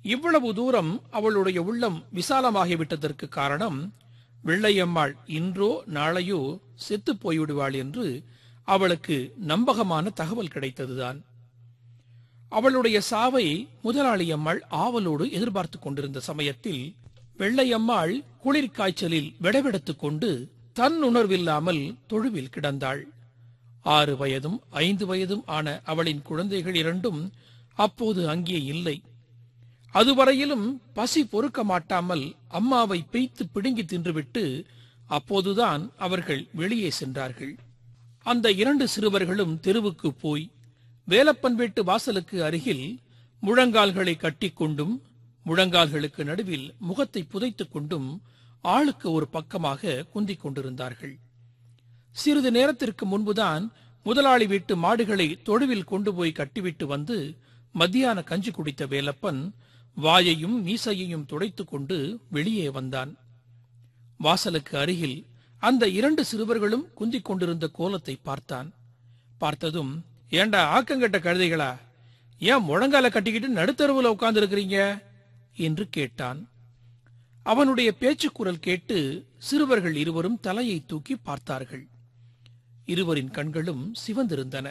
இவ்வளவு தூரம் அவளுடைய உள்ளம் விசாலமாகிவிட்டதற்கு காரணம் வெள்ளையம்மாள் இன்றோ நாளையோ செத்துப் போய்விடுவாள் என்று அவளுக்கு நம்பகமான தகவல் கிடைத்ததுதான் அவளுடைய சாவை முதலாளி அம்மாள் ஆவலோடு எதிர்பார்த்துக் கொண்டிருந்த சமயத்தில் வெள்ளையம்மாள் குளிர் காய்ச்சலில் விடவெடுத்துக் கொண்டு தன் உணர்வில்லாமல் தொழுவில் கிடந்தாள் ஆறு வயதும் ஐந்து வயதும் ஆன அவளின் குழந்தைகள் இரண்டும் அப்போது அங்கே இல்லை அதுவரையிலும் பசி பொறுக்க மாட்டாமல் அம்மாவை பெய்த்து பிடுங்கி தின்றுவிட்டு அப்போதுதான் அவர்கள் வெளியே சென்றார்கள் அந்த இரண்டு சிறுவர்களும் தெருவுக்கு போய் வேலப்பன் வீட்டு வாசலுக்கு அருகில் முழங்கால்களை கட்டிக்கொண்டும் முழங்கால்களுக்கு நடுவில் முகத்தை புதைத்துக் கொண்டும் ஆளுக்கு ஒரு பக்கமாக குந்திக் கொண்டிருந்தார்கள் சிறிது நேரத்திற்கு முன்புதான் முதலாளி வீட்டு மாடுகளை தொழுவில் கொண்டு போய் கட்டிவிட்டு வந்து மத்தியான கஞ்சி குடித்த வேலப்பன் வாயையும் மீசையையும் துடைத்துக் கொண்டு வெளியே வந்தான் வாசலுக்கு அருகில் அந்த இரண்டு சிறுவர்களும் குந்திக் கொண்டிருந்த கோலத்தை பார்த்தான் பார்த்ததும் ஏண்டா ஆக்கங்கட்ட கழுதைகளா ஏன் முழங்கால கட்டிக்கிட்டு நடுத்தருவுல உட்கார்ந்து இருக்கிறீங்க என்று கேட்டான் அவனுடைய பேச்சுக்குரல் கேட்டு சிறுவர்கள் இருவரும் தலையை தூக்கி பார்த்தார்கள் இருவரின் கண்களும் சிவந்திருந்தன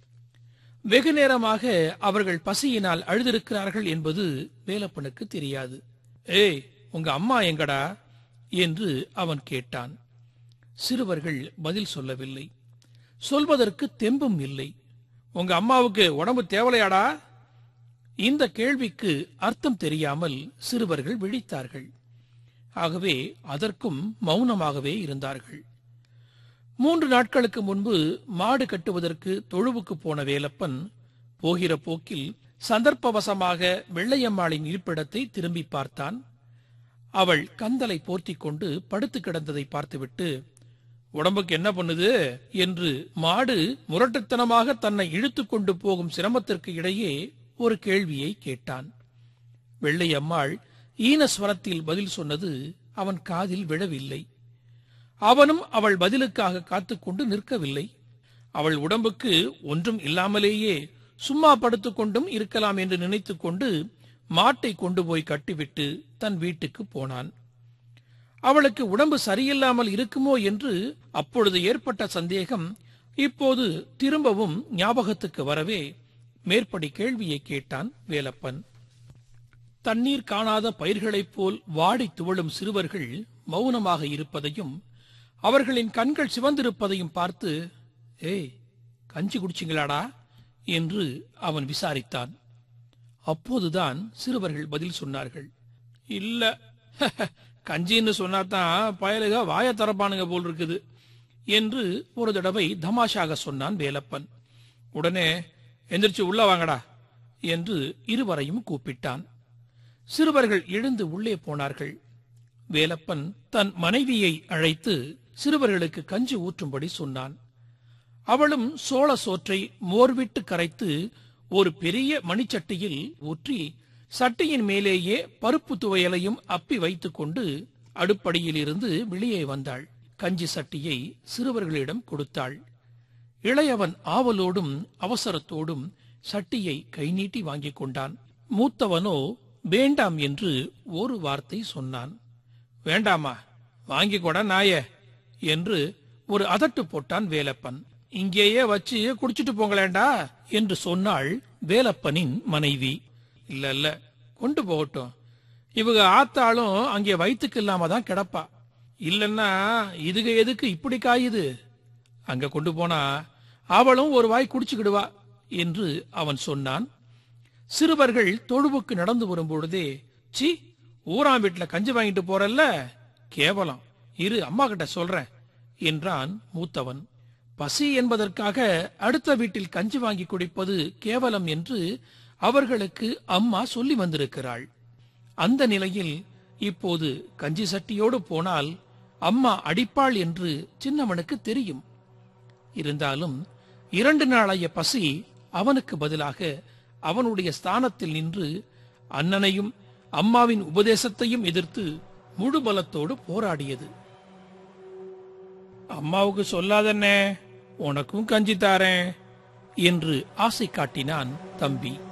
வெகு நேரமாக அவர்கள் பசியினால் அழுதிருக்கிறார்கள் என்பது வேலப்பனுக்கு தெரியாது ஏய் உங்க அம்மா எங்கடா என்று அவன் கேட்டான் சிறுவர்கள் பதில் சொல்லவில்லை சொல்வதற்கு தெம்பும் இல்லை உங்க அம்மாவுக்கு உடம்பு தேவலையாடா இந்த கேள்விக்கு அர்த்தம் தெரியாமல் சிறுவர்கள் விழித்தார்கள் ஆகவே அதற்கும் மௌனமாகவே இருந்தார்கள் மூன்று நாட்களுக்கு முன்பு மாடு கட்டுவதற்கு தொழுவுக்கு போன வேலப்பன் போகிற போக்கில் சந்தர்ப்பவசமாக வெள்ளையம்மாளின் இருப்பிடத்தை திரும்பி பார்த்தான் அவள் கந்தலை போர்த்திக் கொண்டு படுத்து கிடந்ததை பார்த்துவிட்டு உடம்புக்கு என்ன பண்ணுது என்று மாடு முரட்டுத்தனமாக தன்னை இழுத்துக் கொண்டு போகும் சிரமத்திற்கு இடையே ஒரு கேள்வியை கேட்டான் வெள்ளையம்மாள் ஈனஸ்வரத்தில் பதில் சொன்னது அவன் காதில் விழவில்லை அவனும் அவள் பதிலுக்காக காத்துக்கொண்டு நிற்கவில்லை அவள் உடம்புக்கு ஒன்றும் இல்லாமலேயே சும்மா படுத்துக்கொண்டும் இருக்கலாம் என்று நினைத்துக் கொண்டு மாட்டை கொண்டு போய் கட்டிவிட்டு தன் வீட்டுக்கு போனான் அவளுக்கு உடம்பு சரியில்லாமல் இருக்குமோ என்று அப்பொழுது ஏற்பட்ட சந்தேகம் இப்போது திரும்பவும் ஞாபகத்துக்கு வரவே மேற்படி கேள்வியை கேட்டான் வேலப்பன் தண்ணீர் காணாத பயிர்களைப் போல் வாடி துவளும் சிறுவர்கள் மௌனமாக இருப்பதையும் அவர்களின் கண்கள் சிவந்திருப்பதையும் பார்த்து ஏய் கஞ்சி குடிச்சிங்களாடா என்று அவன் விசாரித்தான் அப்போதுதான் சிறுவர்கள் பதில் சொன்னார்கள் இல்ல கஞ்சின்னு சொன்னாதான் பயலுக வாய தரப்பானுங்க போல் இருக்குது என்று ஒரு தடவை தமாஷாக சொன்னான் வேலப்பன் உடனே எந்திரிச்சு உள்ள வாங்கடா என்று இருவரையும் கூப்பிட்டான் சிறுவர்கள் எழுந்து உள்ளே போனார்கள் வேலப்பன் தன் மனைவியை அழைத்து சிறுவர்களுக்கு கஞ்சி ஊற்றும்படி சொன்னான் அவளும் சோள சோற்றை மோர்விட்டு கரைத்து ஒரு பெரிய மணிச்சட்டியில் ஊற்றி சட்டியின் மேலேயே பருப்பு துவையலையும் அப்பி வைத்துக்கொண்டு அடுப்படியில் இருந்து வெளியே வந்தாள் கஞ்சி சட்டியை சிறுவர்களிடம் கொடுத்தாள் இளையவன் ஆவலோடும் அவசரத்தோடும் சட்டியை கை நீட்டி வாங்கிக் கொண்டான் மூத்தவனோ வேண்டாம் என்று ஒரு வார்த்தை சொன்னான் வேண்டாமா வாங்கிக் கொட நாயே என்று ஒரு அதட்டு போட்டான் வேலப்பன் இங்கேயே வச்சு குடிச்சிட்டு போங்களேண்டா என்று சொன்னாள் வேலப்பனின் மனைவி இல்ல இல்ல கொண்டு போகட்டும் இவங்க ஆத்தாளும் அங்கே வயிற்றுக்கு இல்லாம தான் கிடப்பா இல்லன்னா இதுக எதுக்கு இப்படி காயுது அங்க கொண்டு போனா அவளும் ஒரு வாய் குடிச்சுக்கிடுவா என்று அவன் சொன்னான் சிறுவர்கள் தொழுவுக்கு நடந்து வரும்பொழுதே சி ஊராம் வீட்டுல கஞ்சி வாங்கிட்டு போறல்ல கேவலம் இரு அம்மா கிட்ட சொல்றேன் என்றான் மூத்தவன் பசி என்பதற்காக அடுத்த வீட்டில் கஞ்சி வாங்கி குடிப்பது கேவலம் என்று அவர்களுக்கு அம்மா சொல்லி வந்திருக்கிறாள் அந்த நிலையில் இப்போது கஞ்சி சட்டியோடு போனால் அம்மா அடிப்பாள் என்று சின்னவனுக்கு தெரியும் இருந்தாலும் இரண்டு நாளைய பசி அவனுக்கு பதிலாக அவனுடைய ஸ்தானத்தில் நின்று அண்ணனையும் அம்மாவின் உபதேசத்தையும் எதிர்த்து முழு பலத்தோடு போராடியது அம்மாவுக்கு சொல்லாதண்ணே உனக்கும் கஞ்சி தாரேன் என்று ஆசை காட்டினான் தம்பி